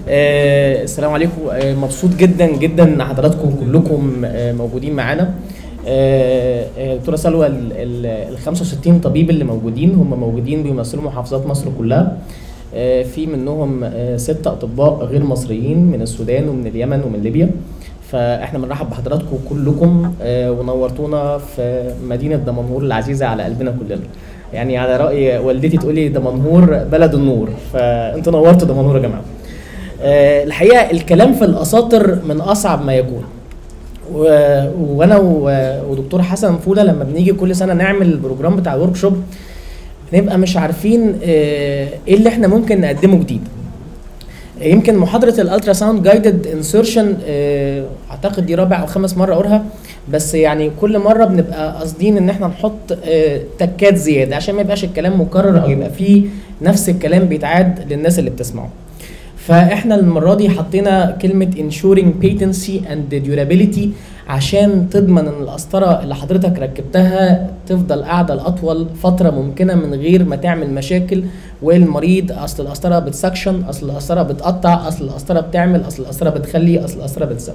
آه، السلام عليكم آه، مبسوط جدا جدا ان حضراتكم كلكم آه، موجودين معانا آه، آه، دكتوره سلوى ال- ال ال 65 طبيب اللي موجودين هم موجودين بيمثلوا محافظات مصر كلها آه، في منهم آه، ستة اطباء غير مصريين من السودان ومن اليمن ومن ليبيا فاحنا بنرحب بحضراتكم كلكم آه، ونورتونا في مدينه دمنهور العزيزه على قلبنا كلنا يعني على راي والدتي تقولي دمنهور بلد النور فانتوا نورتوا دمنهور يا جماعه آه، الحقيقه الكلام في الاساطر من اصعب ما يكون و- وانا و- ودكتور حسن فوله لما بنيجي كل سنه نعمل البروجرام بتاع الورك شوب بنبقى مش عارفين آه، ايه اللي احنا ممكن نقدمه جديد يمكن محاضره الالترا ساوند جايدد انسرشن اعتقد دي رابع او خامس مره اقولها بس يعني كل مره بنبقى قاصدين ان احنا نحط آه، تكات زياده عشان ما يبقاش الكلام مكرر او يبقى فيه نفس الكلام بيتعاد للناس اللي بتسمعه فاحنا المره دي حطينا كلمه ensuring patency and durability عشان تضمن ان القسطره اللي حضرتك ركبتها تفضل قاعده لاطول فتره ممكنه من غير ما تعمل مشاكل والمريض اصل القسطره بتسكشن اصل القسطره بتقطع اصل القسطره بتعمل اصل القسطره بتخلي اصل القسطره بتسوي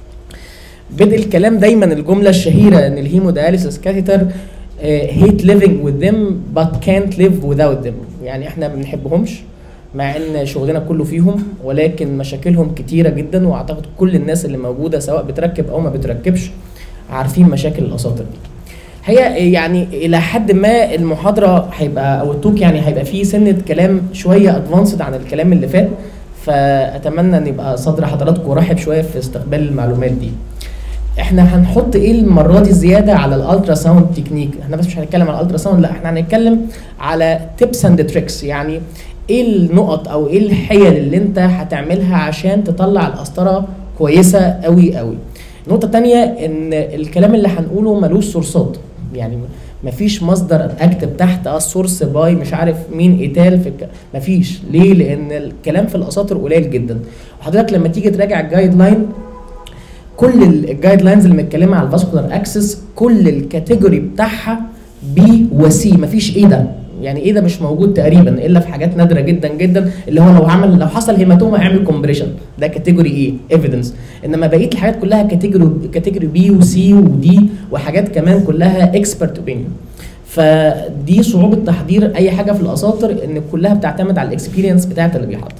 بدء الكلام دايما الجمله الشهيره ان الهيمودياليسيس كاثيتر هيت living with them but can't live without them يعني احنا ما بنحبهمش مع ان شغلنا كله فيهم ولكن مشاكلهم كتيره جدا واعتقد كل الناس اللي موجوده سواء بتركب او ما بتركبش عارفين مشاكل الاساطر دي هي يعني الى حد ما المحاضره هيبقى او التوك يعني هيبقى فيه سنه كلام شويه ادفانسد عن الكلام اللي فات فاتمنى ان يبقى صدر حضراتكم رحب شويه في استقبال المعلومات دي احنا هنحط ايه المره دي زياده على الالترا ساوند تكنيك احنا بس مش هنتكلم على الالترا ساوند لا احنا هنتكلم على تيبس اند تريكس يعني ايه النقط او ايه الحيل اللي انت هتعملها عشان تطلع القسطره كويسه قوي قوي نقطه تانية ان الكلام اللي هنقوله ملوش سورسات يعني مفيش مصدر اكتب تحت اه سورس باي مش عارف مين ايتال في الك... مفيش ليه لان الكلام في الاساطر قليل جدا وحضرتك لما تيجي تراجع الجايد لاين كل الجايد لاينز اللي متكلمه على الفاسكولار اكسس كل الكاتيجوري بتاعها بي وسي مفيش ايه ده يعني ايه ده مش موجود تقريبا الا في حاجات نادره جدا جدا اللي هو لو عمل لو حصل هيماتوما هيعمل كومبريشن ده كاتيجوري ايه ايفيدنس انما بقيه الحاجات كلها كاتيجوري كاتيجوري بي وسي ودي وحاجات كمان كلها اكسبرت اوبينيون فدي صعوبه تحضير اي حاجه في الاساطر ان كلها بتعتمد على الاكسبيرينس بتاعت اللي بيحضر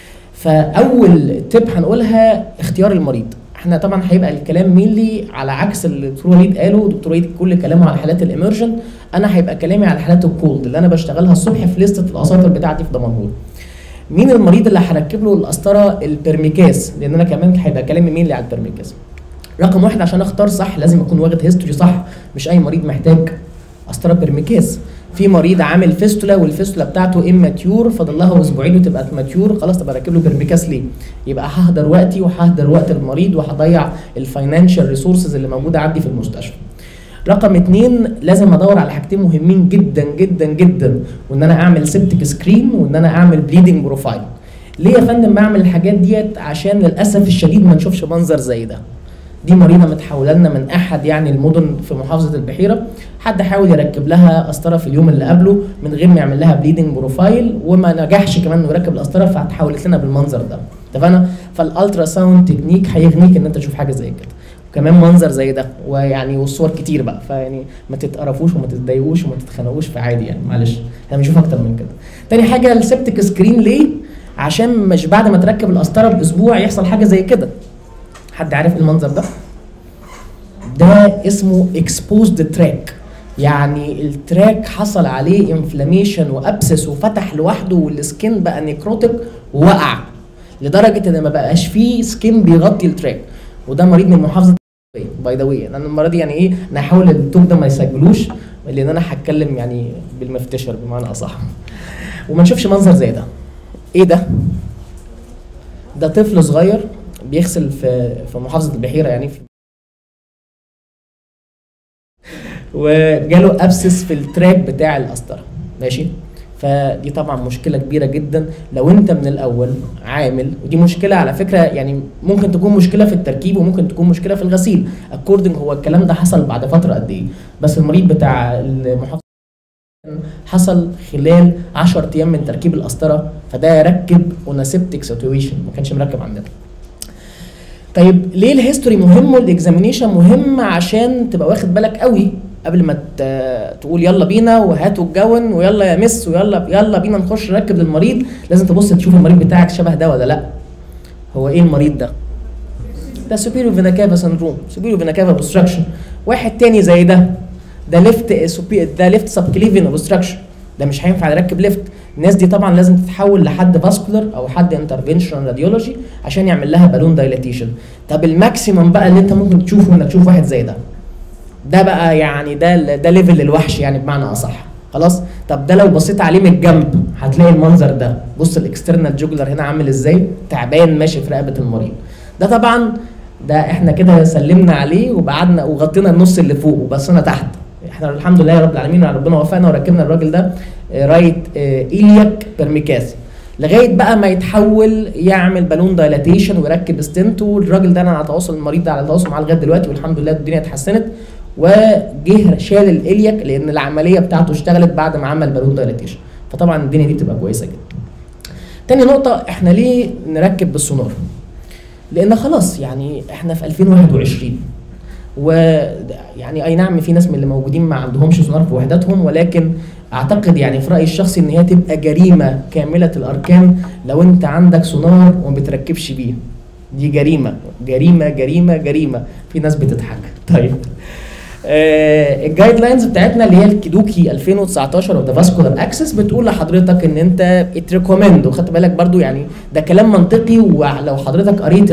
فاول تip هنقولها اختيار المريض احنا طبعا هيبقى الكلام مينلي على عكس اللي دكتور وليد قاله دكتور وليد كل كلامه على حالات الامرجن انا هيبقى كلامي على حالات الكولد اللي انا بشتغلها الصبح في لسته الاساطر بتاعتي في دمنهور مين المريض اللي هركب له القسطره البرميكاس لان انا كمان هيبقى كلامي مينلي على البرميكاس رقم واحد عشان اختار صح لازم اكون واخد هيستوري صح مش اي مريض محتاج قسطره برميكاس في مريض عامل فيستولا والفيستولا بتاعته اماتيور فاضل لها اسبوعين وتبقى ماتيور خلاص طب اركب له برميكاس ليه؟ يبقى ههدر وقتي وههدر وقت المريض وهضيع الفاينانشال ريسورسز اللي موجوده عندي في المستشفى. رقم اتنين لازم ادور على حاجتين مهمين جدا جدا جدا وان انا اعمل سيبتك سكرين وان انا اعمل بليدنج بروفايل. ليه يا فندم بعمل الحاجات ديت عشان للاسف الشديد ما نشوفش منظر زي ده. دي مريضه متحوله لنا من احد يعني المدن في محافظه البحيره حد حاول يركب لها قسطره في اليوم اللي قبله من غير ما يعمل لها بليدنج بروفايل وما نجحش كمان انه يركب القسطره فاتحولت لنا بالمنظر ده اتفقنا فالالترا ساوند تكنيك هيغنيك ان انت تشوف حاجه زي كده وكمان منظر زي ده ويعني والصور كتير بقى فيعني ما تتقرفوش وما تتضايقوش وما تتخانقوش فعادي يعني معلش احنا بنشوف اكتر من كده تاني حاجه السبتك سكرين ليه عشان مش بعد ما تركب القسطره باسبوع يحصل حاجه زي كده حد عارف المنظر ده ده اسمه exposed تراك يعني التراك حصل عليه انفلاميشن وابسس وفتح لوحده والسكين بقى نيكروتيك ووقع لدرجه ان ما بقاش فيه سكين بيغطي التراك وده مريض من محافظه باي ذا واي انا المره دي يعني ايه انا هحاول التوك ده ما يسجلوش لان انا هتكلم يعني بالمفتشر بمعنى اصح وما نشوفش منظر زي ده ايه ده ده طفل صغير بيغسل في في محافظه البحيره يعني في وجاله ابسس في التراك بتاع القسطره ماشي فدي طبعا مشكله كبيره جدا لو انت من الاول عامل ودي مشكله على فكره يعني ممكن تكون مشكله في التركيب وممكن تكون مشكله في الغسيل اكوردنج هو الكلام ده حصل بعد فتره قد ايه بس المريض بتاع المحافظه حصل خلال 10 ايام من تركيب القسطره فده ركب اوناسيبتيك سيتويشن ما كانش مركب عندنا طيب ليه الهيستوري مهم والاكزامينيشن مهم عشان تبقى واخد بالك قوي قبل ما ت- تقول يلا بينا وهاتوا الجون ويلا يا مس ويلا يلا بينا نخش نركب للمريض لازم تبص تشوف المريض بتاعك شبه ده ولا لا هو ايه المريض ده ده superior vena cava syndrome superior vena cava obstruction واحد تاني زي ده ده ليفت ده ليفت سبكليفين obstruction ده مش هينفع نركب ليفت الناس دي طبعا لازم تتحول لحد فاسكولار او حد انترفنشن راديولوجي عشان يعمل لها بالون دايلاتيشن طب الماكسيمم بقى اللي انت ممكن تشوفه انك تشوف واحد زي ده ده بقى يعني ده ده ليفل الوحش يعني بمعنى اصح خلاص طب ده لو بصيت عليه من الجنب هتلاقي المنظر ده بص الاكسترنال جوجلر هنا عامل ازاي تعبان ماشي في رقبه المريض ده طبعا ده احنا كده سلمنا عليه وبعدنا وغطينا النص اللي فوق وبصينا تحت احنا الحمد لله يا رب العالمين ربنا وفقنا وركبنا الراجل ده آه، رايت آه، ايلياك بيرميكاسي لغايه بقى ما يتحول يعمل بالون دايلاتيشن ويركب ستنت والراجل ده انا على تواصل المريض ده على تواصل معاه لغايه دلوقتي والحمد لله الدنيا اتحسنت وجه شال الالياك لان العمليه بتاعته اشتغلت بعد ما عمل بالون دايلاتيشن فطبعا الدنيا دي بتبقى كويسه جدا. تاني نقطه احنا ليه نركب بالسونار؟ لان خلاص يعني احنا في 2021 ويعني اي نعم في ناس من اللي موجودين ما عندهمش سونار في وحداتهم ولكن اعتقد يعني في رايي الشخصي ان هي تبقى جريمه كامله الاركان لو انت عندك سونار وما بتركبش بيه دي جريمه جريمه جريمه جريمه في ناس بتضحك طيب آه الجايد لاينز بتاعتنا اللي هي الكيدوكي 2019 اوف ذا فاسكولار اكسس بتقول لحضرتك ان انت اتريكومند وخدت بالك برضو يعني ده كلام منطقي ولو حضرتك قريت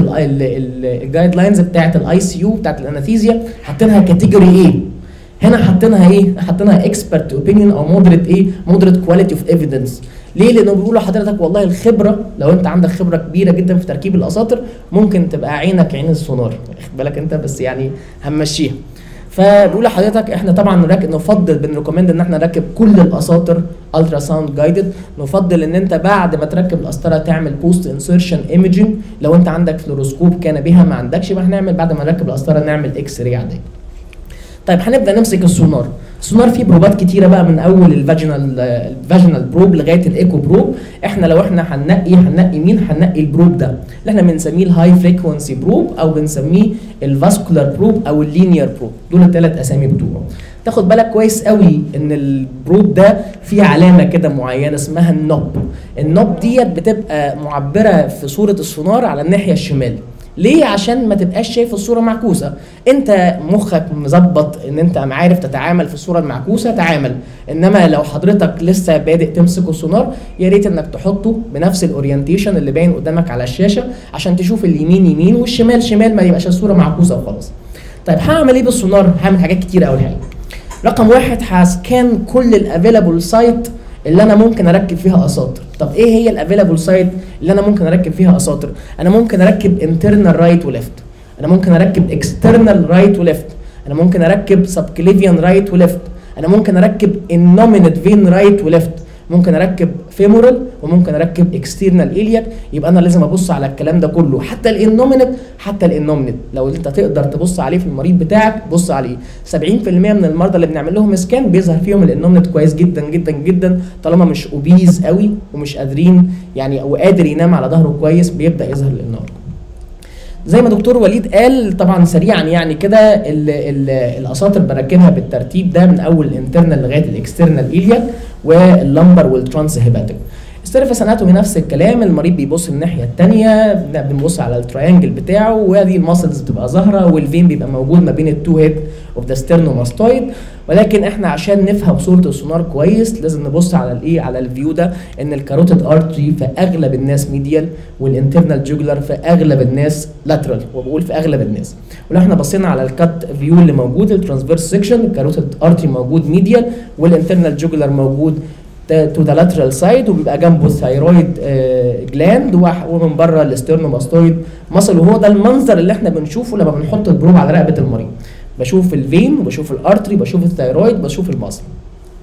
الجايد لاينز بتاعت الاي سي يو بتاعت الانستيزيا حاطينها كاتيجوري ايه هنا حاطينها ايه؟ حاطينها اكسبرت اوبينيون او مودريت ايه؟ مودريت كواليتي اوف ايفيدنس. ليه؟ لانه بيقولوا لحضرتك والله الخبره لو انت عندك خبره كبيره جدا في تركيب الاساطر ممكن تبقى عينك عين السونار، واخد بالك انت بس يعني هنمشيها. فبيقول لحضرتك احنا طبعا نرك... نفضل بنريكومند ان احنا نركب كل الاساطر الترا ساوند جايدد نفضل ان انت بعد ما تركب القسطره تعمل بوست انسرشن ايمجنج لو انت عندك فلوروسكوب كان بها ما عندكش يبقى هنعمل بعد ما نركب القسطره نعمل اكس راي عاديه. طيب هنبدا نمسك السونار السونار فيه بروبات كتيره بقى من اول الفاجينال الفاجينال بروب لغايه الايكو بروب احنا لو احنا هننقي هننقي مين هننقي البروب ده اللي احنا بنسميه الهاي فريكونسي بروب او بنسميه الفاسكولار بروب او اللينير بروب دول الثلاث اسامي بتوعه تاخد بالك كويس قوي ان البروب ده فيه علامه كده معينه اسمها النوب النوب ديت بتبقى معبره في صوره السونار على الناحيه الشمال ليه عشان ما تبقاش شايف الصوره معكوسه انت مخك مظبط ان انت عارف تتعامل في الصوره المعكوسه تعامل انما لو حضرتك لسه بادئ تمسك السونار يا ريت انك تحطه بنفس الاورينتيشن اللي باين قدامك على الشاشه عشان تشوف اليمين يمين والشمال شمال ما يبقاش الصوره معكوسه وخلاص طيب هعمل ايه بالسونار هعمل حاجات كتير قوي الحقيقه رقم واحد هسكان كل الافيلابل سايت اللي انا ممكن اركب فيها اساطر طب ايه هي الافيلابل سايت اللي انا ممكن اركب فيها اساطر انا ممكن اركب انترنال رايت وليفت انا ممكن اركب اكسترنال رايت وليفت انا ممكن اركب سبكليفيان رايت وليفت انا ممكن اركب النومينت فين رايت وليفت ممكن اركب فيمورال وممكن اركب اكسترنال الياك يبقى انا لازم ابص على الكلام ده كله حتى الانومينت حتى الانومينت لو انت تقدر تبص عليه في المريض بتاعك بص عليه 70% من المرضى اللي بنعمل لهم سكان بيظهر فيهم الانومينت كويس جدا جدا جدا طالما مش اوبيز قوي ومش قادرين يعني او قادر ينام على ظهره كويس بيبدا يظهر الانومينت زي ما دكتور وليد قال طبعا سريعا يعني كده ال- ال- الاساطر بركبها بالترتيب ده من اول الانترنال لغايه الاكسترنال ايلياك واللمبر والترانس هيباتيك السيرفس اناتومي نفس الكلام المريض بيبص الناحيه الثانيه بنبص على التراينجل بتاعه وهذه الماسلز بتبقى ظاهره والفين بيبقى موجود ما بين التو هيد اوف ذا ستيرنوماستويد ولكن احنا عشان نفهم صوره السونار كويس لازم نبص على الايه على الفيو ده ان الكاروتيد ارتري في اغلب الناس ميديال والانترنال جوجلر في اغلب الناس لاترال وبقول في اغلب الناس ولو احنا بصينا على الكات فيو اللي موجود الترانسفيرس سيكشن الكاروتيد ارتري موجود ميديال والانترنال جوجلر موجود تو ذا لاترال سايد وبيبقى جنبه الثايرويد جلاند ومن بره الاسترنوماستويد مصل وهو ده المنظر اللي احنا بنشوفه لما بنحط البروب على رقبه المريض بشوف الفين وبشوف الارتري بشوف الثايرويد بشوف المصل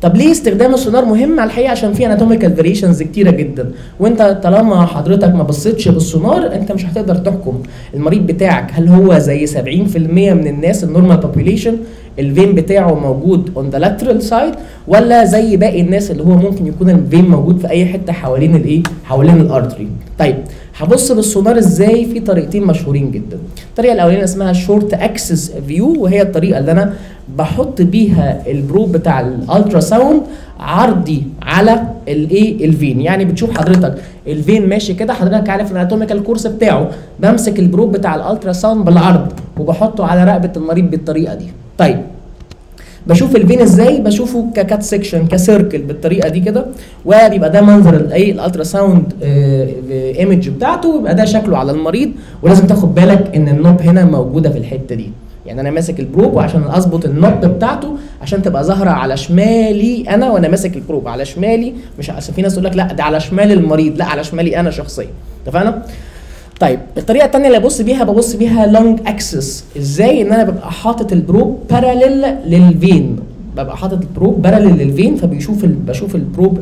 طب ليه استخدام السونار مهم على الحقيقه عشان في اناتوميكال فاريشنز كتيره جدا وانت طالما حضرتك ما بصيتش بالسونار انت مش هتقدر تحكم المريض بتاعك هل هو زي 70% من الناس النورمال بوبيليشن الفين بتاعه موجود اون ذا لاترال سايد ولا زي باقي الناس اللي هو ممكن يكون الفين موجود في اي حته حوالين الايه حوالين الارتري طيب هبص بالسونار ازاي في طريقتين مشهورين جدا الطريقه الاولانيه اسمها شورت اكسس فيو وهي الطريقه اللي انا بحط بيها البروب بتاع الالترا ساوند عرضي على الايه الفين يعني بتشوف حضرتك الفين ماشي كده حضرتك عارف الاناتوميكال كورس بتاعه بمسك البروب بتاع الالترا ساوند بالعرض وبحطه على رقبه المريض بالطريقه دي طيب بشوف الفين ازاي بشوفه ككات سيكشن كسيركل بالطريقه دي كده وبيبقى ده منظر الايه الالترا ساوند ايمج بتاعته ويبقى ده شكله على المريض ولازم تاخد بالك ان النوب هنا موجوده في الحته دي يعني انا ماسك البروب وعشان اظبط النوب بتاعته عشان تبقى ظاهره على شمالي انا وانا ماسك البروب على شمالي مش عشان في ناس تقول لك لا ده على شمال المريض لا على شمالي انا شخصيا اتفقنا؟ طيب الطريقه الثانيه اللي ببص بيها ببص بيها لونج اكسس ازاي ان انا ببقى حاطط البروب باراليل للفين ببقى حاطط البروب باراليل للفين فبيشوف ال... بشوف البروب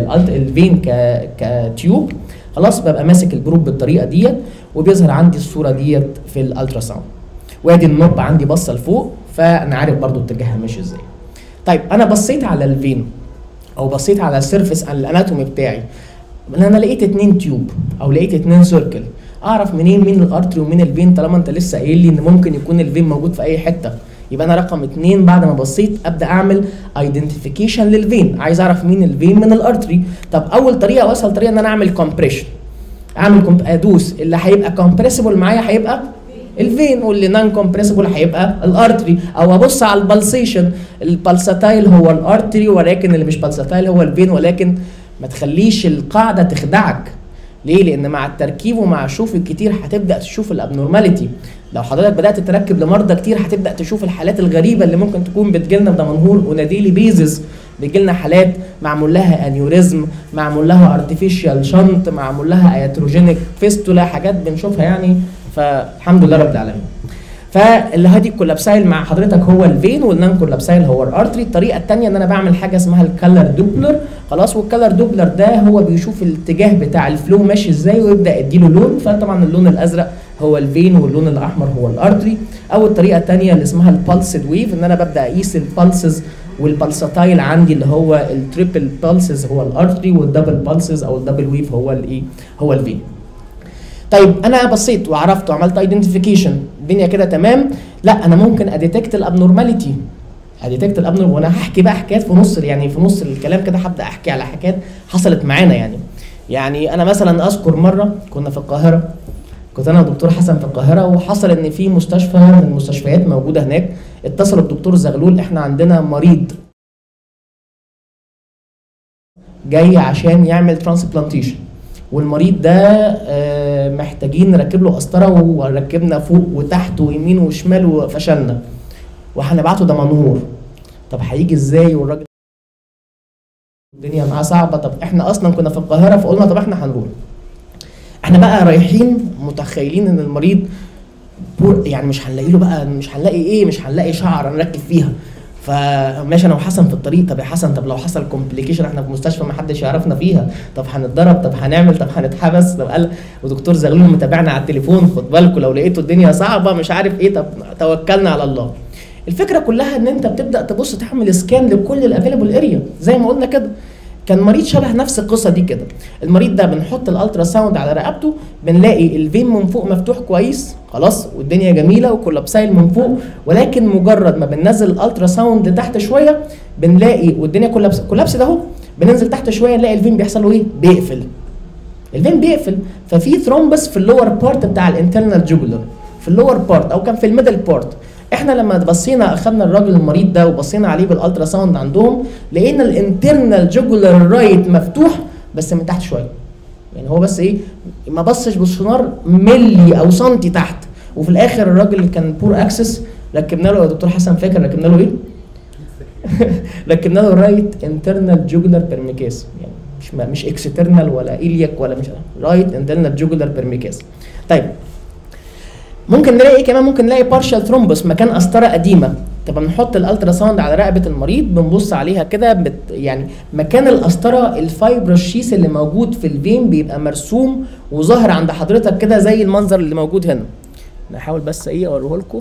الفين ك كتيوب خلاص ببقى ماسك البروب بالطريقه ديت وبيظهر عندي الصوره ديت في الالترا ساوند وادي النوب عندي باصه لفوق فانا عارف برضو اتجاهها ماشي ازاي طيب انا بصيت على الفين او بصيت على السيرفيس الاناتومي بتاعي انا لقيت اتنين تيوب او لقيت اتنين سيركل اعرف منين مين الارتري ومين الفين طالما انت لسه قايل لي ان ممكن يكون الفين موجود في اي حته يبقى انا رقم اتنين بعد ما بصيت ابدا اعمل ايدنتيفيكيشن للفين عايز اعرف مين الفين من الارتري طب اول طريقه واسهل طريقه ان انا اعمل كومبريشن اعمل كومب... ادوس اللي هيبقى كومبريسبل معايا هيبقى الفين واللي نان كومبريسبل هيبقى الارتري او ابص على البلسيشن البلساتايل هو الارتري ولكن اللي مش بلساتايل هو الفين ولكن ما تخليش القاعده تخدعك ليه؟ لان مع التركيب ومع الشوف الكتير هتبدا تشوف الابنورماليتي لو حضرتك بدات تركب لمرضى كتير هتبدا تشوف الحالات الغريبه اللي ممكن تكون بتجيلنا في دمنهور اوناديلي بيزز بيجي لنا حالات معمول لها انيوريزم معمول لها ارتفيشال شنط معمول لها ايتروجينيك فيستولا حاجات بنشوفها يعني فالحمد لله رب العالمين فاللي هادي الكولابسايل مع حضرتك هو الفين والنان كولابسايل هو الارتري الطريقه الثانيه ان انا بعمل حاجه اسمها الكالر دوبلر خلاص والكالر دوبلر ده هو بيشوف الاتجاه بتاع الفلو ماشي ازاي ويبدا يديله لون فطبعا اللون الازرق هو الفين واللون الاحمر هو الارتري او الطريقه الثانيه اللي اسمها البالسد ويف ان انا ببدا اقيس البالسز والبلساتايل عندي اللي هو التريبل بالسز هو الارتري والدبل بالسز او الدبل ويف هو الايه هو الفين طيب انا بصيت وعرفت وعملت ايدنتيفيكيشن الدنيا كده تمام لا انا ممكن اديتكت الابنورماليتي اديتكت الابنور وانا هحكي بقى حكايات في نص يعني في نص الكلام كده هبدا احكي على حكايات حصلت معانا يعني يعني انا مثلا اذكر مره كنا في القاهره كنت انا والدكتور حسن في القاهره وحصل ان في مستشفى من المستشفيات موجوده هناك اتصل الدكتور زغلول احنا عندنا مريض جاي عشان يعمل ترانسبلانتيشن والمريض ده آه، محتاجين نركب له قسطره وركبنا فوق وتحت ويمين وشمال وفشلنا وهنبعته دمنهور طب هيجي ازاي والراجل الدنيا معاه صعبه طب احنا اصلا كنا في القاهره فقلنا طب احنا هنروح احنا بقى رايحين متخيلين ان المريض بور يعني مش هنلاقي له بقى مش هنلاقي ايه مش هنلاقي شعر نركب فيها فماشي انا وحسن في الطريق طب يا حسن طب لو حصل كومبليكيشن احنا في مستشفى ما حدش يعرفنا فيها طب هنتضرب طب هنعمل طب هنتحبس طب قال ودكتور زغلول متابعنا على التليفون خد بالكم لو لقيتوا الدنيا صعبه مش عارف ايه طب توكلنا على الله الفكره كلها ان انت بتبدا تبص تعمل سكان لكل الافيلابل اريا زي ما قلنا كده كان مريض شبه نفس القصه دي كده المريض ده بنحط الالترا ساوند على رقبته بنلاقي الفين من فوق مفتوح كويس خلاص والدنيا جميله وكولابسايل من فوق ولكن مجرد ما بننزل الالترا ساوند تحت شويه بنلاقي والدنيا كولابس كولابس ده اهو بننزل تحت شويه نلاقي الفين بيحصل له ايه بيقفل الفين بيقفل ففي ثرومبس في اللور بارت بتاع الانترنال جوجلر في اللور بارت او كان في الميدل بارت احنا لما بصينا اخذنا الراجل المريض ده وبصينا عليه بالالترا ساوند عندهم لقينا الانترنال جوجولار رايت مفتوح بس من تحت شويه يعني هو بس ايه ما بصش بالسونار ملي او سنتي تحت وفي الاخر الراجل اللي كان بور اكسس ركبنا له يا دكتور حسن فاكر ركبنا له ايه؟ ركبنا له رايت انترنال جوجولار بيرميكاس يعني مش مش اكسترنال ولا الياك ولا مش رايت انترنال جوجولار بيرميكاس طيب ممكن نلاقي ايه كمان ممكن نلاقي بارشال ثرومبس مكان قسطره قديمه طب بنحط الالترا ساوند على رقبه المريض بنبص عليها كده بت يعني مكان القسطره الفايبروشيس اللي موجود في الفين بيبقى مرسوم وظاهر عند حضرتك كده زي المنظر اللي موجود هنا نحاول بس ايه اوريه لكم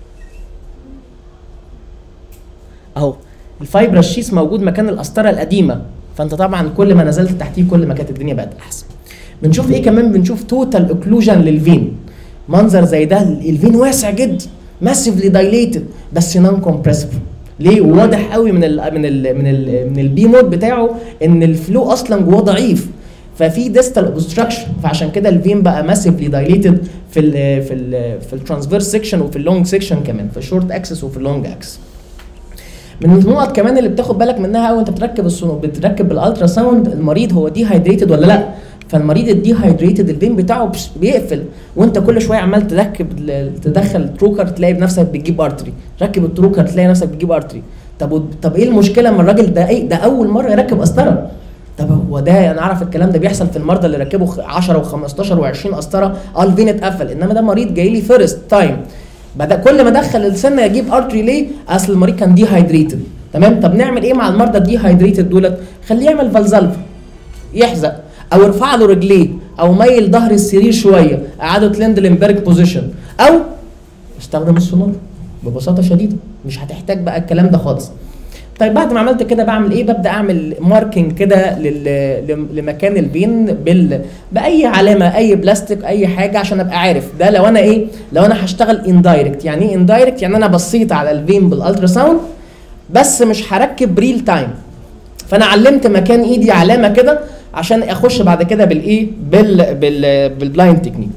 اهو الفايبروشيس موجود مكان القسطره القديمه فانت طبعا كل ما نزلت تحتيه كل ما كانت الدنيا بقت احسن بنشوف ايه كمان بنشوف توتال اوكلوجن للفين منظر زي ده الفين واسع جدا ماسيفلي دايليتد بس نون كومبريسبل ليه واضح قوي من ال من ال من ال من البي مود بتاعه ان الفلو اصلا جواه ضعيف ففي ديستال اوبستراكشن فعشان كده الفين بقى ماسيفلي دايليتد في ال في ال في الترانسفيرس سيكشن وفي اللونج سيكشن كمان في الشورت اكسس وفي اللونج اكسس من النقط كمان اللي بتاخد بالك منها قوي انت بتركب السونو بتركب الالترا ساوند المريض هو دي هايدريتد ولا لا فالمريض الدي هايدريتد الفين بتاعه بيقفل وانت كل شويه عمال تركب تدخل تروكر تلاقي نفسك بتجيب ارتري ركب التروكر تلاقي نفسك بتجيب ارتري طب طب ايه المشكله اما الراجل ده ايه ده اول مره يركب قسطره طب هو ده انا اعرف الكلام ده بيحصل في المرضى اللي ركبوا 10 و15 و20 قسطره اه الفين اتقفل انما ده مريض جاي لي فيرست تايم بدا كل ما ادخل السنه يجيب ارتري ليه؟ اصل المريض كان دي هايدريتد تمام طب نعمل ايه مع المرضى الدي هايدريتد دولت؟ خليه يعمل فالزالفا يحزق او ارفع له رجليه او ميل ظهر السرير شويه اعاده ليندلنبرج بوزيشن او استخدم السونار ببساطه شديده مش هتحتاج بقى الكلام ده خالص طيب بعد ما عملت كده بعمل ايه ببدا اعمل ماركينج كده لمكان الفين بال باي علامه اي بلاستيك اي حاجه عشان ابقى عارف ده لو انا ايه لو انا هشتغل اندايركت يعني ايه اندايركت يعني انا بصيت على الفين بالالترا ساوند بس مش هركب ريل تايم فانا علمت مكان ايدي علامه كده عشان اخش بعد كده بالايه بال بال بالبلايند تكنيك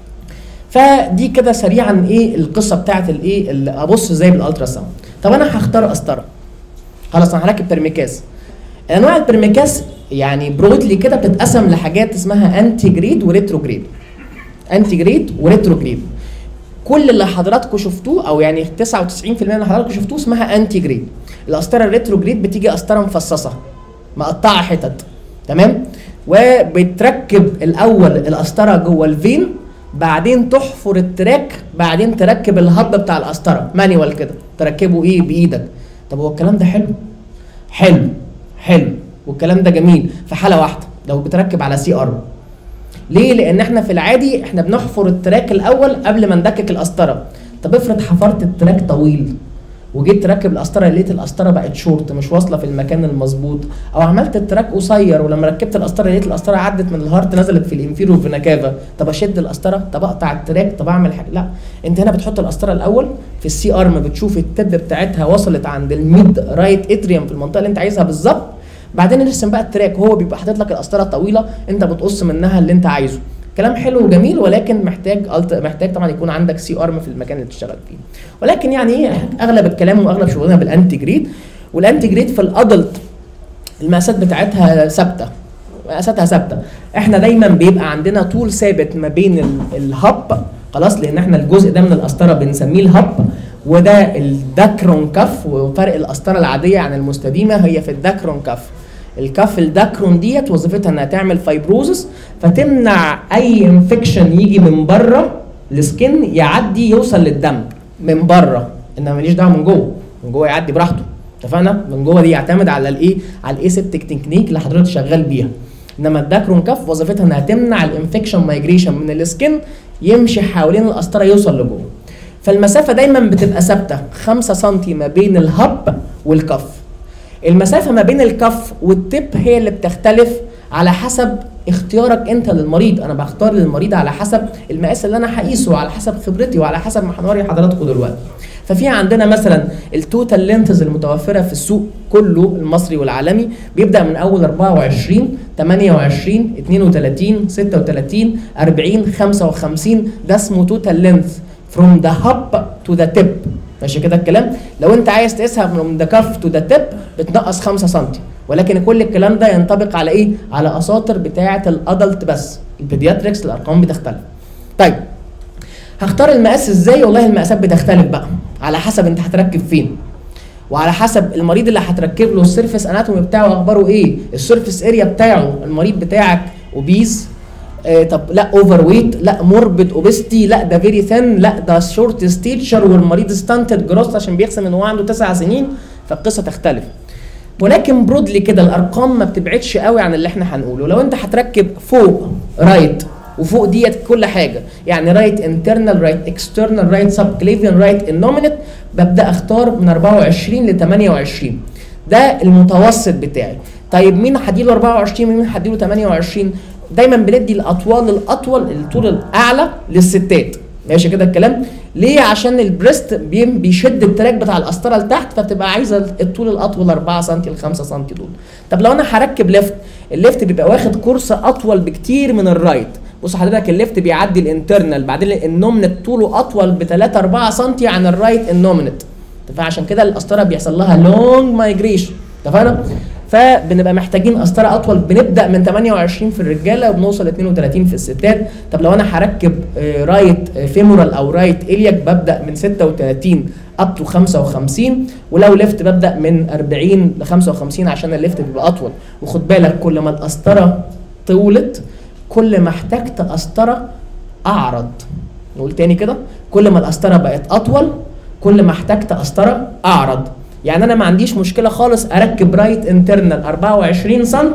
فدي كده سريعا ايه القصه بتاعت الايه اللي ابص ازاي بالالترا ساوند طب انا هختار قسطره خلاص انا هركب برميكاس انواع البرميكاس يعني برودلي كده بتتقسم لحاجات اسمها انتي جريد وريترو جريد انتي جريد وريترو جريد كل اللي حضراتكم شفتوه او يعني 99% من اللي حضراتكم شفتوه اسمها انتي جريد القسطره الريترو جريد بتيجي قسطره مفصصه مقطعه حتت تمام وبتركب الاول القسطره جوه الفين بعدين تحفر التراك بعدين تركب الهب بتاع القسطره مانيوال كده تركبه ايه بايدك طب هو الكلام ده حلو حلو حلو والكلام ده جميل في حاله واحده لو بتركب على سي ار ليه لان احنا في العادي احنا بنحفر التراك الاول قبل ما ندكك القسطره طب افرض حفرت التراك طويل وجيت تركب القسطره لقيت القسطره بقت شورت مش واصله في المكان المظبوط او عملت التراك قصير ولما ركبت القسطره لقيت القسطره عدت من الهارت نزلت في الانفيرو فينا كافا طب اشد القسطره طب اقطع التراك طب اعمل حاجه لا انت هنا بتحط القسطره الاول في السي ارم بتشوف التب بتاعتها وصلت عند الميد رايت اتريوم في المنطقه اللي انت عايزها بالظبط بعدين نرسم بقى التراك هو بيبقى حاطط لك القسطره الطويله انت بتقص منها اللي انت عايزه كلام حلو وجميل ولكن محتاج محتاج طبعا يكون عندك سي ارم في المكان اللي بتشتغل فيه ولكن يعني ايه اغلب الكلام واغلب شغلنا بالانتي جريد والانتي جريد في الادلت المقاسات بتاعتها ثابته مقاساتها ثابته احنا دايما بيبقى عندنا طول ثابت ما بين الهب خلاص لان احنا الجزء ده من القسطره بنسميه الهب وده الداكرون كف وفرق القسطره العاديه عن المستديمه هي في الداكرون كف الكف الداكرون ديت وظيفتها انها تعمل فايبروزس فتمنع اي انفكشن يجي من بره السكن يعدي يوصل للدم من بره انما ماليش دعوه من جوه من جوه يعدي براحته اتفقنا من جوه دي يعتمد على الايه على الايسبتيك تكنيك اللي حضرتك شغال بيها انما الداكرون كف وظيفتها انها تمنع الانفكشن مايجريشن من السكن يمشي حوالين القسطره يوصل لجوه فالمسافه دايما بتبقى ثابته 5 سم ما بين الهب والكف المسافه ما بين الكف والتب هي اللي بتختلف على حسب اختيارك انت للمريض انا بختار للمريض على حسب المقاس اللي انا هقيسه على حسب خبرتي وعلى حسب ما هنوري حضراتكم دلوقتي ففي عندنا مثلا التوتال لينثز المتوفره في السوق كله المصري والعالمي بيبدا من اول 24 28 32 36 40 55 ده اسمه توتال لينث from the hub to the tip ماشي كده الكلام لو انت عايز تقيسها من ذا كف تو ذا تيب بتنقص 5 سم ولكن كل الكلام ده ينطبق على ايه على اساطر بتاعه الادلت بس البيدياتريكس الارقام بتختلف طيب هختار المقاس ازاي والله المقاسات بتختلف بقى على حسب انت هتركب فين وعلى حسب المريض اللي هتركب له السيرفيس اناتومي بتاعه اخباره ايه السيرفيس اريا بتاعه المريض بتاعك اوبيز آه طب لا اوفر ويت لا موربد اوبستي لا ده فيري ثين لا ده شورت ستيتشر والمريض ستانتد جروس عشان بيحسن ان هو عنده تسع سنين فالقصه تختلف ولكن برودلي كده الارقام ما بتبعدش قوي عن اللي احنا هنقوله لو انت هتركب فوق رايت وفوق ديت كل حاجه يعني رايت انترنال رايت اكسترنال رايت سب كليفيان رايت النومينت ببدا اختار من 24 ل 28 ده المتوسط بتاعي طيب مين هديله 24 ومين هديله 28 دايما بندي الاطوال الاطول الطول الاعلى للستات ماشي كده الكلام ليه عشان البريست بي- بيشد التراك بتاع القسطره لتحت فبتبقى عايزه الطول الاطول 4 سم ل 5 سم دول طب لو انا هركب ليفت الليفت بيبقى واخد كورس اطول بكتير من الرايت بص حضرتك الليفت بيعدي الانترنال بعدين النومنت طوله اطول ب 3 4 سم عن الرايت النومنت فعشان كده القسطره بيحصل لها لونج مايجريشن اتفقنا؟ فبنبقى محتاجين قسطره اطول بنبدا من 28 في الرجاله وبنوصل ل 32 في الستات طب لو انا هركب آه، رايت آه، فيمورال او رايت الياك ببدا من 36 اب تو 55 ولو ليفت ببدا من 40 ل 55 عشان الليفت بيبقى اطول وخد بالك كل ما القسطره طولت كل ما احتجت قسطره اعرض نقول تاني كده كل ما القسطره بقت اطول كل ما احتجت قسطره اعرض يعني انا ما عنديش مشكله خالص اركب رايت انترنال 24 سم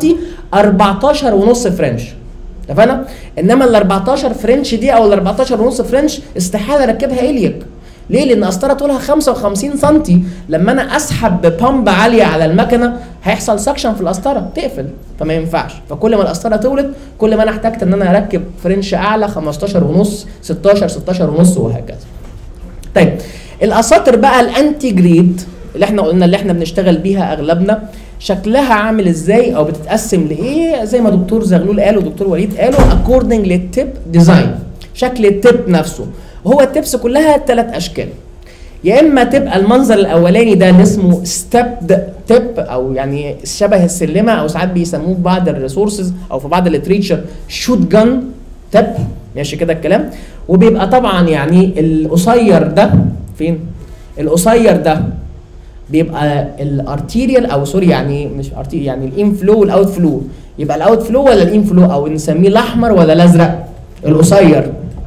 14 ونص فرنش اتفقنا انما ال 14 فرنش دي او ال 14 ونص فرنش استحاله اركبها اليك ليه؟ لان قسطره طولها 55 سم لما انا اسحب ببامب عاليه على المكنه هيحصل سكشن في القسطره تقفل فما ينفعش فكل ما القسطره طولت كل ما انا احتجت ان انا اركب فرنش اعلى 15 ونص 16 16 ونص وهكذا. طيب الاساطر بقى الانتي جريد اللي احنا قلنا اللي احنا بنشتغل بيها اغلبنا شكلها عامل ازاي او بتتقسم لايه زي ما دكتور زغلول قال ودكتور وليد قالوا according للتيب ديزاين شكل التيب نفسه وهو التبس كلها ثلاث اشكال يا اما تبقى المنظر الاولاني ده اللي اسمه ستيب تيب او يعني شبه السلمه او ساعات بيسموه في بعض الريسورسز او في بعض الليتريتشر شوت جان تيب ماشي كده الكلام وبيبقى طبعا يعني القصير ده فين القصير ده بيبقى الارتيريال او سوري يعني مش ارتيريال يعني الانفلو والاوت فلو يبقى الاوت فلو ولا الانفلو او نسميه الاحمر ولا الازرق القصير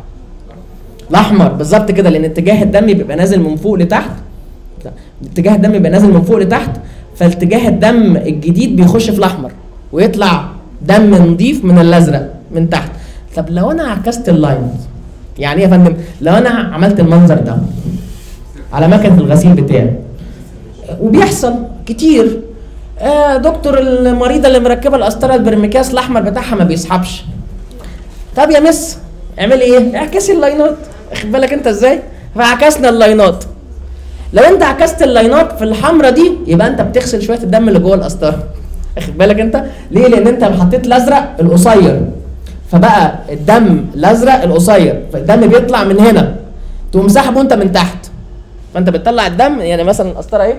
الاحمر بالظبط كده لان اتجاه الدم بيبقى نازل من فوق لتحت اتجاه الدم بيبقى نازل من فوق لتحت فاتجاه الدم الجديد بيخش في الاحمر ويطلع دم نضيف من الازرق من تحت طب لو انا عكست اللاين يعني ايه يا فندم لو انا عملت المنظر ده على مكنه الغسيل بتاعي وبيحصل كتير آه دكتور المريضه اللي مركبه القسطره البرميكاس الاحمر بتاعها ما بيسحبش طب يا مس اعملي ايه اعكسي اللاينات واخد بالك انت ازاي فعكسنا اللاينات لو انت عكست اللاينات في الحمرة دي يبقى انت بتغسل شويه الدم اللي جوه القسطره واخد بالك انت ليه لان انت حطيت الازرق القصير فبقى الدم الازرق القصير فالدم بيطلع من هنا تقوم سحبه انت من تحت فانت بتطلع الدم يعني مثلا القسطره اهي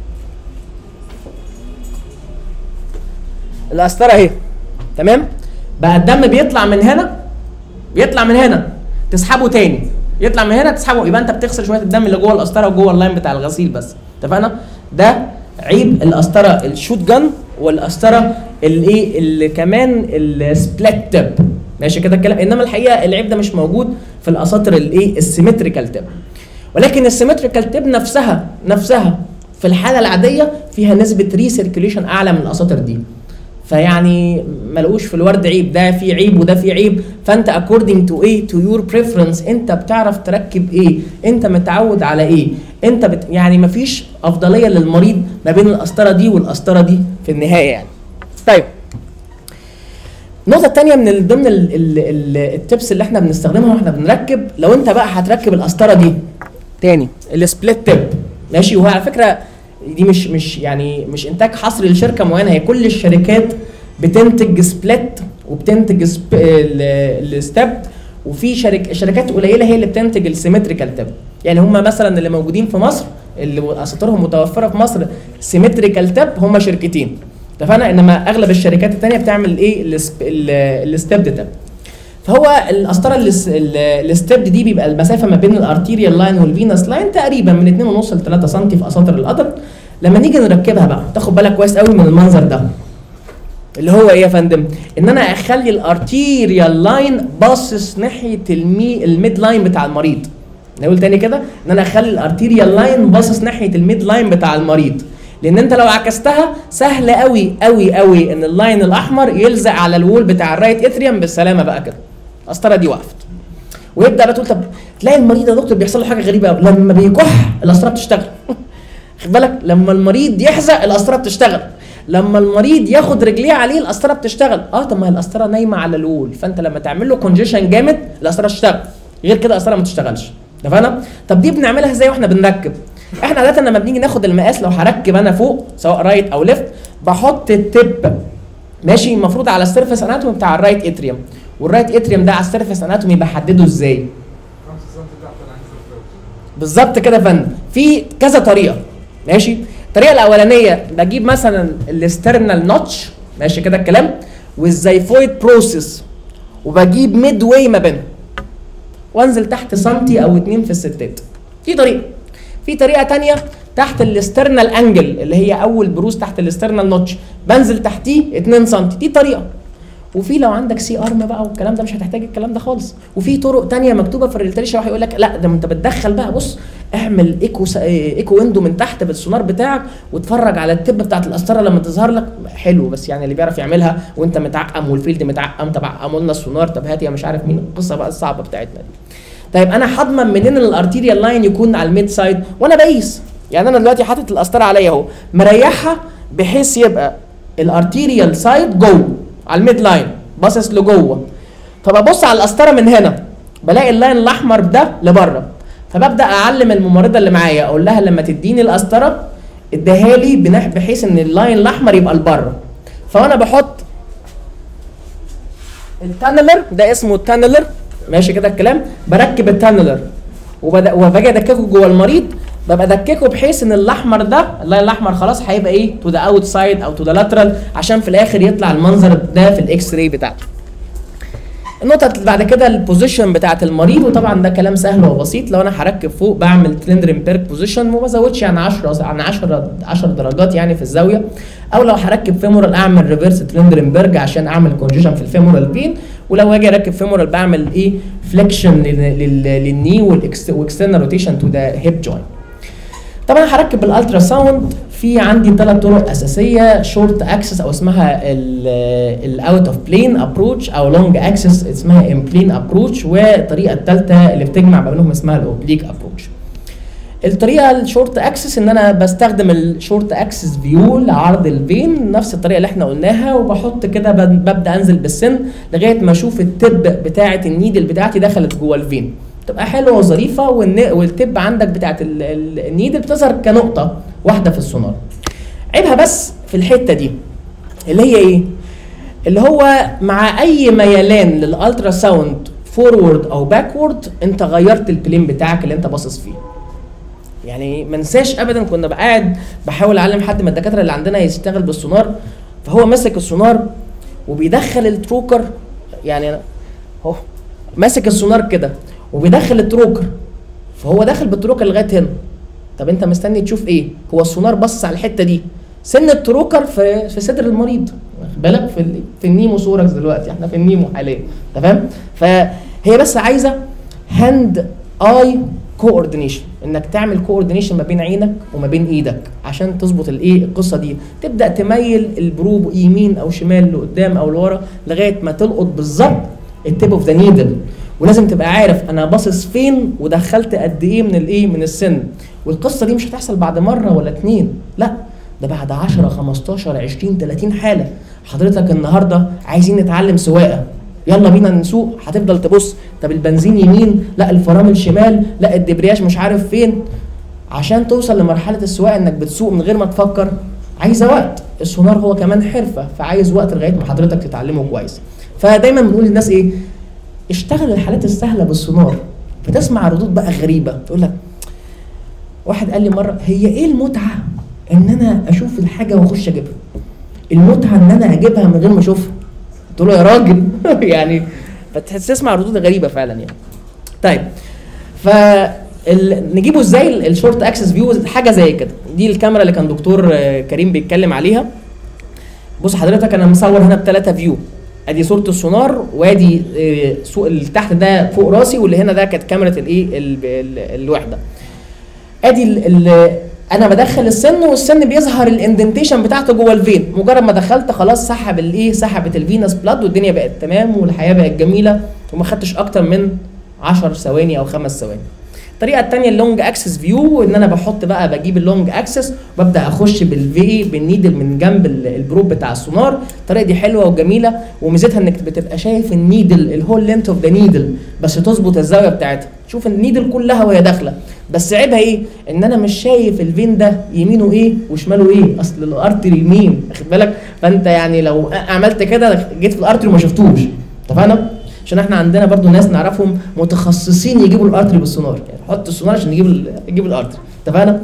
القسطره اهي تمام بقى الدم بيطلع من هنا بيطلع من هنا تسحبه تاني يطلع من هنا تسحبه يبقى انت بتغسل شويه الدم اللي جوه القسطره وجوه اللاين بتاع الغسيل بس اتفقنا ده عيب القسطره الشوت جن والقسطره الايه اللي كمان السبلات تب ماشي كده الكلام انما الحقيقه العيب ده مش موجود في الاساطر الايه السيمتريكال تب ولكن السيمتريكال تب نفسها نفسها في الحاله العاديه فيها نسبه ريسيركيوليشن اعلى من الاساطر دي فيعني ملقوش في الورد عيب ده في عيب وده في عيب فانت اكوردنج تو ايه تو يور بريفرنس انت بتعرف تركب ايه انت متعود على ايه انت بت يعني مفيش افضليه للمريض ما بين القسطره دي والقسطره دي في النهايه يعني طيب النقطة التانية من ال- ضمن ال- ال- ال- التبس اللي احنا بنستخدمها واحنا بنركب لو انت بقى هتركب القسطرة دي تاني السبليت تيب ماشي وهو على فكرة دي مش مش يعني مش انتاج حصري لشركة معينة هي كل الشركات بتنتج سبليت وبتنتج سب- ال- الستيب وفي شرك شركات قليلة هي اللي بتنتج السيمتريكال تيب يعني هم مثلا اللي موجودين في مصر اللي اساطيرهم متوفرة في مصر سيمتريكال تيب هم شركتين اتفقنا انما اغلب الشركات التانية بتعمل ايه السب- ال- الستيب ده فهو القسطره الس- ال- الستيب دي بيبقى المسافه ما بين الارتيريال لاين والفينس لاين تقريبا من 2.5 ل 3 سم في اساطر القدم لما نيجي نركبها بقى تاخد بالك كويس قوي من المنظر ده اللي هو ايه يا فندم ان انا اخلي الارتيريال لاين باصص ناحيه المي الميد لاين بتاع المريض نقول تاني كده ان انا اخلي الارتيريال لاين باصص ناحيه الميد لاين بتاع المريض لان انت لو عكستها سهل قوي قوي قوي ان اللاين الاحمر يلزق على الوول بتاع الرايت اتريوم بالسلامه بقى كده القسطره دي وقفت ويبدا بقى تقول طب تلاقي المريض يا دكتور بيحصل له حاجه غريبه قوي لما بيكح القسطره بتشتغل خد بالك لما المريض يحزق القسطره بتشتغل لما المريض ياخد رجليه عليه القسطره بتشتغل اه طب ما هي القسطره نايمه على الوول فانت لما تعمل له كونجيشن جامد القسطره تشتغل غير كده القسطره ما تشتغلش اتفقنا طب دي بنعملها ازاي واحنا بنركب احنا عاده لما بنيجي ناخد المقاس لو هركب انا فوق سواء رايت او ليفت بحط التب ماشي المفروض على السيرفيس اناتومي بتاع الرايت اتريوم والرايت اتريوم ده على السيرفيس اناتومي بحدده ازاي 5 سم تحت العنكبوت بالظبط كده يا فندم في كذا طريقه ماشي الطريقه الاولانيه بجيب مثلا الاسترنال نوتش ماشي كده الكلام والزيفويد بروسيس وبجيب ميد واي ما بينهم وانزل تحت سنتي او اتنين في الستات دي طريقه في طريقه تانية تحت الاسترنال انجل اللي هي اول بروز تحت الاسترنال نوتش بنزل تحتيه 2 سم دي طريقه وفي لو عندك سي ارم بقى والكلام ده مش هتحتاج الكلام ده خالص وفي طرق تانية مكتوبه في الريلتريشن واحد يقول لك لا ده انت بتدخل بقى بص اعمل ايكو س... ايكو ويندو من تحت بالسونار بتاعك واتفرج على التب بتاعت القسطره لما تظهر لك حلو بس يعني اللي بيعرف يعملها وانت متعقم والفيلد متعقم طب عقموا لنا السونار طب هات يا مش عارف مين القصه بقى الصعبه بتاعتنا دي طيب انا هضمن منين ان الارتيريال لاين يكون على الميد سايد وانا بقيس يعني انا دلوقتي حاطط القسطره عليا اهو مريحها بحيث يبقى الارتيريال سايد جوه على الميد لاين باصص لجوه فببص على القسطره من هنا بلاقي اللاين الاحمر ده لبره فببدا اعلم الممرضه اللي معايا اقول لها لما تديني القسطره اديها لي بنح- بحيث ان اللاين الاحمر يبقى لبره فانا بحط التانلر ده اسمه التانلر ماشي كده الكلام بركب التانلر وبدا وباجي ادككه جوه المريض ببقى ادككه بحيث ان الاحمر ده اللاين الاحمر خلاص هيبقى ايه تو ذا اوت سايد او تو ذا لاترال عشان في الاخر يطلع المنظر ده في الاكس راي بتاعته النقطة اللي بعد كده البوزيشن بتاعت المريض وطبعا ده كلام سهل وبسيط لو انا هركب فوق بعمل تلندرنبرج بوزيشن وما بزودش عن 10 عن 10 10 درجات يعني في الزاوية او لو هركب فيمورال اعمل ريفرس تلندرنبرج عشان اعمل كونجيشن في الفيمورال بين ولو اجي اركب فيمورال بعمل ايه فليكشن للني واكسترنال روتيشن تو ذا هيب جوينت طبعا هركب الالترا ساوند في عندي ثلاث طرق اساسيه شورت اكسس او اسمها الاوت اوف بلين ابروتش او لونج اكسس اسمها ان بلين ابروتش والطريقه الثالثه اللي بتجمع ما بينهم اسمها الاوبليك ابروتش الطريقه الشورت اكسس ان انا بستخدم الشورت اكسس فيو لعرض الفين نفس الطريقه اللي احنا قلناها وبحط كده بد- ببدا انزل بالسن لغايه ما اشوف التب بتاعه النيدل بتاعتي دخلت جوه الفين تبقى حلوه وظريفه والن- والتب عندك بتاعه ال- ال- النيدل بتظهر كنقطه واحده في السونار عيبها بس في الحته دي اللي هي ايه اللي هو مع اي ميلان للالترا ساوند فورورد او باكورد انت غيرت البلين بتاعك اللي انت باصص فيه يعني ما انساش ابدا كنا بقى قاعد بحاول اعلم حد من الدكاتره اللي عندنا يشتغل بالسونار فهو ماسك السونار وبيدخل التروكر يعني أنا- هو ماسك السونار كده وبيدخل التروكر فهو داخل بالتروكر لغايه هنا طب انت مستني تشوف ايه هو السونار بص على الحته دي سن التروكر في في صدر المريض واخد بالك في ال- في النيمو سوركس دلوقتي احنا في النيمو حاليا تمام فهي بس عايزه هاند اي كوردينيشن انك تعمل كوردينيشن ما بين عينك وما بين ايدك عشان تظبط الايه القصه دي تبدا تميل البروب يمين او شمال لقدام او لورا لغايه ما تلقط بالظبط التيب اوف ذا نيدل ولازم تبقى عارف انا باصص فين ودخلت قد ايه من الايه من السن والقصه دي مش هتحصل بعد مره ولا اتنين لا ده بعد 10 15 20 30 حاله حضرتك النهارده عايزين نتعلم سواقه يلا بينا نسوق هتفضل تبص طب البنزين يمين لا الفرامل شمال لا الدبرياج مش عارف فين عشان توصل لمرحله السواقه انك بتسوق من غير ما تفكر عايزه وقت السونار هو كمان حرفه فعايز وقت لغايه ما حضرتك تتعلمه كويس فدايما بنقول للناس ايه اشتغل الحالات السهله بالسونار فتسمع ردود بقى غريبه تقول لك واحد قال لي مره هي ايه المتعه ان انا اشوف الحاجه واخش اجيبها المتعه ان انا اجيبها من غير ما اشوفها قلت له يا راجل يعني فتحس تسمع ردود غريبه فعلا يعني طيب ف ال- نجيبه ازاي ال- الشورت اكسس فيو حاجه زي كده دي الكاميرا اللي كان دكتور آه، كريم بيتكلم عليها بص حضرتك انا مصور هنا بثلاثه فيو ادي صوره السونار وادي آه، سوق اللي تحت ده فوق راسي واللي هنا ده كانت كاميرا الايه ال- ال- الوحده ادي ال ال انا بدخل السن والسن بيظهر الاندنتيشن بتاعته جوه الفين مجرد ما دخلت خلاص سحب الايه سحبت الفينس بلاد والدنيا بقت تمام والحياه بقت جميله وما خدتش اكتر من 10 ثواني او خمس ثواني الطريقه الثانيه اللونج اكسس فيو ان انا بحط بقى بجيب اللونج اكسس وببدا اخش بالفي بالنيدل من جنب ال- البروب بتاع السونار الطريقه دي حلوه وجميله وميزتها انك بتبقى شايف النيدل الهول لينث اوف ذا نيدل بس تظبط الزاويه بتاعتها تشوف النيدل كلها وهي داخله بس عيبها ايه ان انا مش شايف الفين ده يمينه ايه وشماله ايه اصل الارتري يمين واخد بالك فانت يعني لو عملت كده جيت في الارتري وما شفتوش اتفقنا عشان احنا عندنا برضو ناس نعرفهم متخصصين يجيبوا الارتري بالسونار يعني حط السونار عشان يجيب ال- يجيب الارتري اتفقنا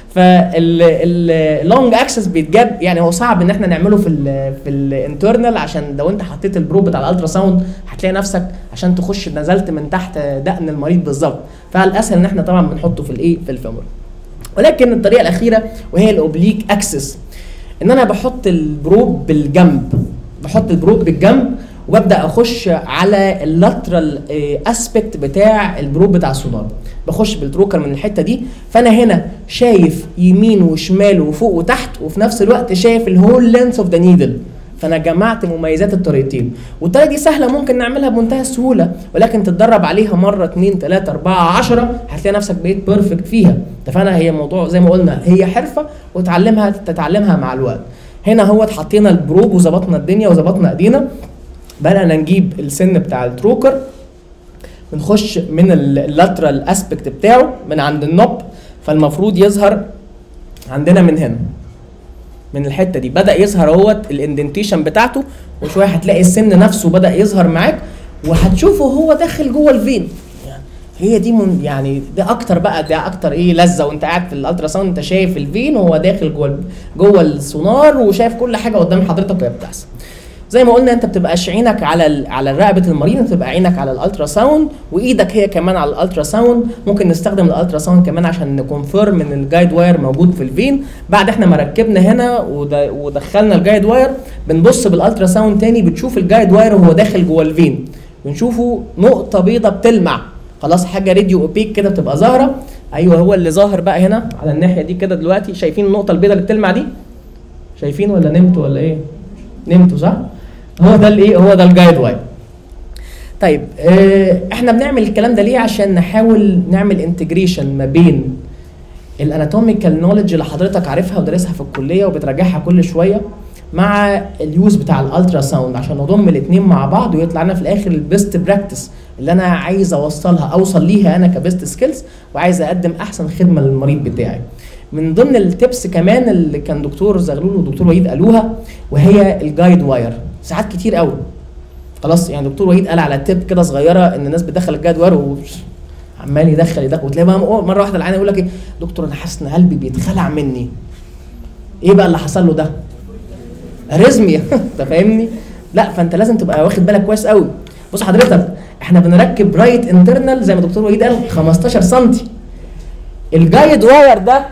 فاللونج اكسس بيتجاب يعني هو صعب ان احنا نعمله في ال في الانترنال عشان لو انت حطيت البروب بتاع الالترا ساوند هتلاقي نفسك عشان تخش نزلت من تحت دقن المريض بالظبط فالاسهل ان احنا طبعا بنحطه في الايه في الفيمور ولكن الطريقه الاخيره وهي الاوبليك اكسس ان انا بحط البروب بالجنب بحط البروب بالجنب وببدا اخش على اللاترال اسبكت بتاع البروب بتاع السونار بخش بالتروكر من الحته دي فانا هنا شايف يمين وشمال وفوق وتحت وفي نفس الوقت شايف الهول لينث اوف ذا نيدل فانا جمعت مميزات الطريقتين والطريقه دي سهله ممكن نعملها بمنتهى السهوله ولكن تتدرب عليها مره اتنين تلاته اربعه عشرة هتلاقي نفسك بقيت بيرفكت فيها اتفقنا هي موضوع زي ما قلنا هي حرفه وتعلمها تتعلمها مع الوقت هنا هو حطينا البروب وظبطنا الدنيا وظبطنا ايدينا بدأنا نجيب السن بتاع التروكر بنخش من اللاترال اسبكت بتاعه من عند النوب فالمفروض يظهر عندنا من هنا من الحته دي بدا يظهر اهوت الاندنتيشن بتاعته وشويه هتلاقي السن نفسه بدا يظهر معاك وهتشوفه هو داخل جوه الفين يعني هي دي من يعني ده اكتر بقى ده اكتر ايه لذه وانت قاعد في الالترا ساوند انت شايف الفين وهو داخل جوه ال- جوه السونار وشايف كل حاجه قدام حضرتك وهي بتحصل زي ما قلنا انت بتبقاش عينك على ال- على رقبه المريض انت بتبقى عينك على الالترا ساوند وايدك هي كمان على الالترا ساوند ممكن نستخدم الالترا ساوند كمان عشان نكونفيرم ان الجايد واير موجود في الفين بعد احنا ما ركبنا هنا ود- ودخلنا الجايد واير بنبص بالالترا ساوند تاني بتشوف الجايد واير وهو داخل جوه الفين بنشوفه نقطه بيضه بتلمع خلاص حاجه راديو اوبيك كده بتبقى ظاهره ايوه هو اللي ظاهر بقى هنا على الناحيه دي كده دلوقتي شايفين النقطه البيضه اللي بتلمع دي شايفين ولا نمتوا ولا ايه نمتوا صح هو ده الايه هو ده الجايد واير طيب آه، احنا بنعمل الكلام ده ليه عشان نحاول نعمل انتجريشن ما بين الاناتوميكال نوليدج اللي حضرتك عارفها ودارسها في الكليه وبتراجعها كل شويه مع اليوز بتاع الالترا ساوند عشان نضم الاثنين مع بعض ويطلع لنا في الاخر البيست براكتس اللي انا عايز اوصلها اوصل ليها انا كبيست سكيلز وعايز اقدم احسن خدمه للمريض بتاعي من ضمن التبس كمان اللي كان دكتور زغلول ودكتور وليد قالوها وهي الجايد واير ساعات كتير قوي خلاص يعني دكتور وليد قال على تيب كده صغيره ان الناس بتدخل الجايد واير و عمال يدخل يدخل وتلاقي بقى مره واحده العيان يقول لك ايه دكتور انا حاسس ان قلبي بيتخلع مني ايه بقى اللي حصل له ده اريزميا انت فاهمني لا فانت لازم تبقى واخد بالك كويس قوي بص حضرتك احنا بنركب رايت انترنال زي ما دكتور وليد قال 15 سم الجايد واير ده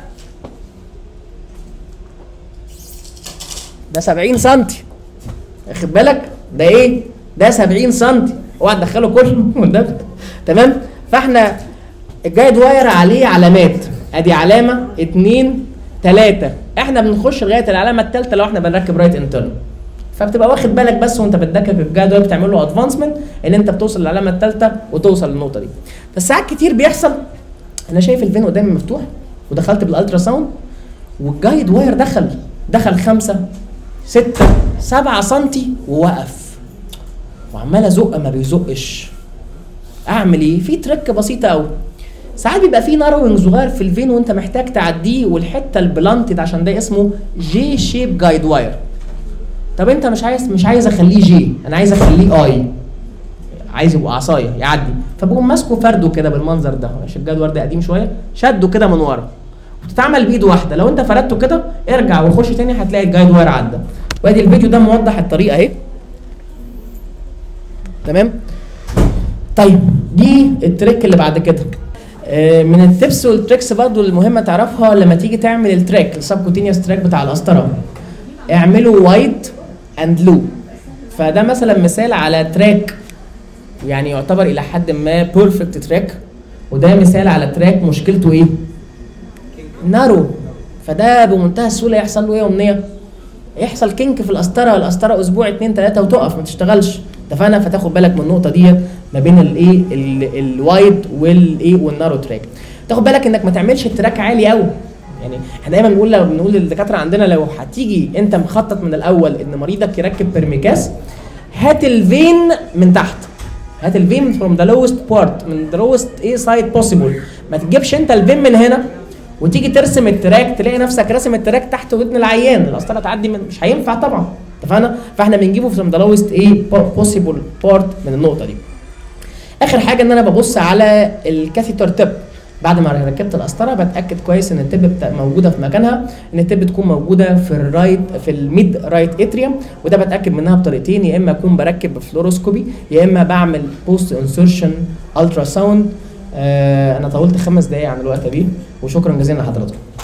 ده 70 سم واخد بالك ده ايه ده 70 سم اوعى تدخله كله والنبي. تمام فاحنا الجايد واير عليه علامات ادي علامه اتنين تلاته احنا بنخش لغايه العلامه الثالثه لو احنا بنركب رايت انترنال فبتبقى واخد بالك بس وانت بتدكك الجايد واير بتعمل له ادفانسمنت ان انت بتوصل للعلامه الثالثه وتوصل للنقطه دي بس ساعات كتير بيحصل انا شايف الفين قدامي مفتوح ودخلت بالالترا ساوند والجايد واير دخل دخل خمسة ستة سبعة سنتي ووقف وعمال ازق ما بيزقش اعمل ايه في تريك بسيطه قوي ساعات بيبقى في ناروينج صغير في الفين وانت محتاج تعديه والحته البلانتد عشان ده اسمه جي شيب جايد واير طب انت مش عايز مش عايز اخليه جي انا عايز اخليه اي عايز يبقى عصايه يعدي فبقوم ماسكه فرده كده بالمنظر ده عشان الجدول ده قديم شويه شده كده من ورا وتتعمل بايد واحده لو انت فردته كده ارجع وخش تاني هتلاقي الجايد واير عدى وادي الفيديو ده موضح الطريقه اهي تمام طيب دي التريك اللي بعد كده آه، من التبس والتريكس برضو المهمه تعرفها لما تيجي تعمل التراك السبكوتينيوس تراك بتاع القسطره اعمله وايد اند لو فده مثلا مثال على تراك يعني يعتبر الى حد ما بيرفكت تراك وده مثال على تراك مشكلته ايه؟ نارو فده بمنتهى السهوله يحصل له ايه يا امنيه؟ يحصل كينك في القسطره القسطره اسبوع اتنين تلاته وتقف ما تشتغلش اتفقنا فتاخد بالك من النقطه ديت ما بين الايه ال- الوايد والايه والنارو تراك تاخد بالك انك ما تعملش التراك عالي قوي يعني احنا دايما بنقول لو بنقول للدكاتره عندنا لو هتيجي انت مخطط من الاول ان مريضك يركب بيرميكاس هات الفين من تحت هات الفين فروم ذا لوست بارت من ذا لوست ايه سايد بوسيبل ما تجيبش انت الفين من هنا وتيجي ترسم التراك تلاقي نفسك راسم التراك تحت ودن العيان القسطره تعدي من مش هينفع طبعا اتفقنا فاحنا بنجيبه فروم ذا لوست ايه بوسيبل بارت من النقطه دي اخر حاجه ان انا ببص على الكاثيتر تيب بعد ما ركبت القسطره بتاكد كويس ان التب بتا- موجوده في مكانها ان التب تكون موجوده في الرايت في الميد رايت اتريوم وده بتاكد منها بطريقتين يا اما اكون بركب بفلوروسكوبي يا اما بعمل بوست انسرشن الترا ساوند آه انا طولت خمس دقايق عن الوقت دي وشكرا جزيلا لحضراتكم